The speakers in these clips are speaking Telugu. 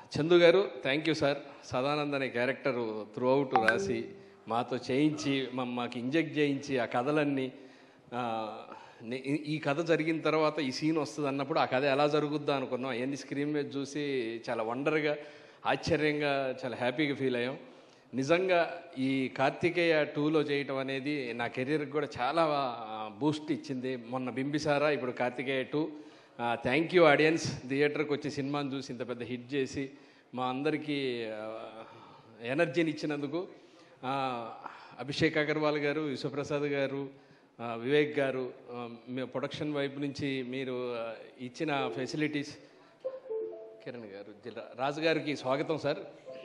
చందు గారు థ్యాంక్ యూ సార్ సదానంద్ అనే క్యారెక్టర్ త్రూ అవుట్ రాసి మాతో చేయించి మా- మాకు ఇంజెక్ట్ చేయించి ఆ కథలన్నీ ఆ, నే- ఈ- ఈ కథ జరిగిన తర్వాత ఈ సీన్ వస్తుంది అన్నప్పుడు ఆ కథ ఎలా జరుగుద్దా అనుకున్నాం అవన్నీ స్క్రీన్ మీద చూసి చాలా వండర్గా ఆశ్చర్యంగా చాలా హ్యాపీగా ఫీల్ అయ్యాం నిజంగా ఈ కార్తికేయ టూలో చేయటం అనేది నా కెరీర్కి కూడా చాలా బూస్ట్ ఇచ్చింది మొన్న బింబిసారా ఇప్పుడు Karthikeya two thank you audience థియేటర్కి వచ్చి సినిమాని చూసి ఇంత పెద్ద హిట్ చేసి మా అందరికీ ఆ, ఎనర్జీని ఇచ్చినందుకు ఆ, అభిషేక్ అగర్వాల్ గారు విశ్వప్రసాద్ గారు ఆ, వివేక్ గారు ఆ, మీ ప్రొడక్షన్ వైపు నుంచి మీరు ఆ, ఇచ్చిన ఫెసిలిటీస్ కిరణ్ గారు జిల్లా- రాజు గారికి స్వాగతం సార్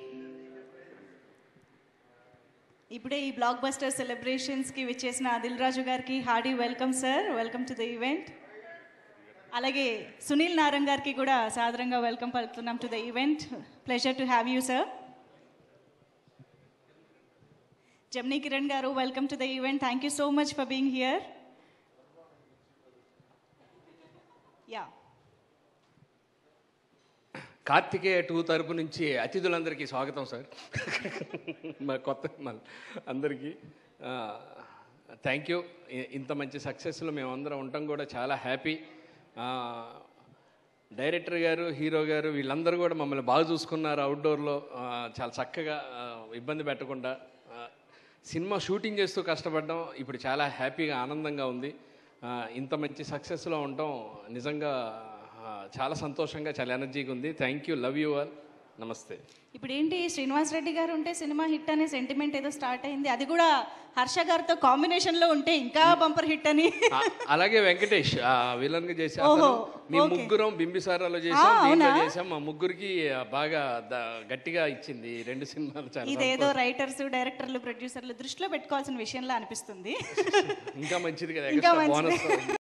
ఇప్పుడే ఈ బ్లాక్ బస్టర్ సెలబ్రేషన్స్కి విచ్చేసిన అదిల్ రాజు గారికి hearty welcome sir welcome to the event అలాగే సునీల్ నారంగ్ గారికి కూడా సాదరంగా వెల్కమ్ పలుకుతున్నాం to the event pleasure to have you sir Gemini Kiran గారు welcome to the event thank you so much for being here yeah Karthikeya two తరపు నుంచి అతిథులందరికీ స్వాగతం సార్ మా కొత్త మన అందరికీ థ్యాంక్ యూ ఇంత మంచి సక్సెస్లో మేమందరం ఉండటం కూడా చాలా హ్యాపీ డైరెక్టర్ గారు హీరో గారు వీళ్ళందరూ కూడా మమ్మల్ని బాగా చూసుకున్నారు అవుట్డోర్లో చాలా చక్కగా ఆ, ఇబ్బంది పెట్టకుండా ఆ, సినిమా షూటింగ్ చేస్తూ కష్టపడడం ఇప్పుడు చాలా హ్యాపీగా ఆనందంగా ఉంది ఆ, ఇంత మంచి సక్సెస్లో ఉండటం నిజంగా ఆ, చాలా సంతోషంగా చాలా ఎనర్జీగా ఉంది thank you love you all నమస్తే ఇప్పుడు ఏంటి శ్రీనివాస్ రెడ్డి గారు ఉంటే సినిమా హిట్ అనే సెంటిమెంట్ ఏదో స్టార్ట్ అయింది అది కూడా హర్ష గారితో కాంబినేషన్ లో ఉంటే ఇంకా బంపర్ హిట్ అని ఆ, అలాగే వెంకటేష్ ఆ విలన్ గా చేసే ఓహో, అతను మీ ఓకే. ముగ్గురం బింబిసారాలో చేసాం ఆ, దీంట్లో అవునా? చేసాం మా ముగ్గురికి ఆ, బాగా ద- గట్టిగా ఇచ్చింది ఈ రెండు సినిమాలు చాలా ఇదేదో రైటర్స్ డైరెక్టర్లు ప్రొడ్యూసర్లు దృష్టిలో పెట్టుకోవాల్సిన విషయంలా అనిపిస్తుంది ఇంకా మంచిది కదా ఇంకా ఎక్స్ట్రా మంచిది. బోనస్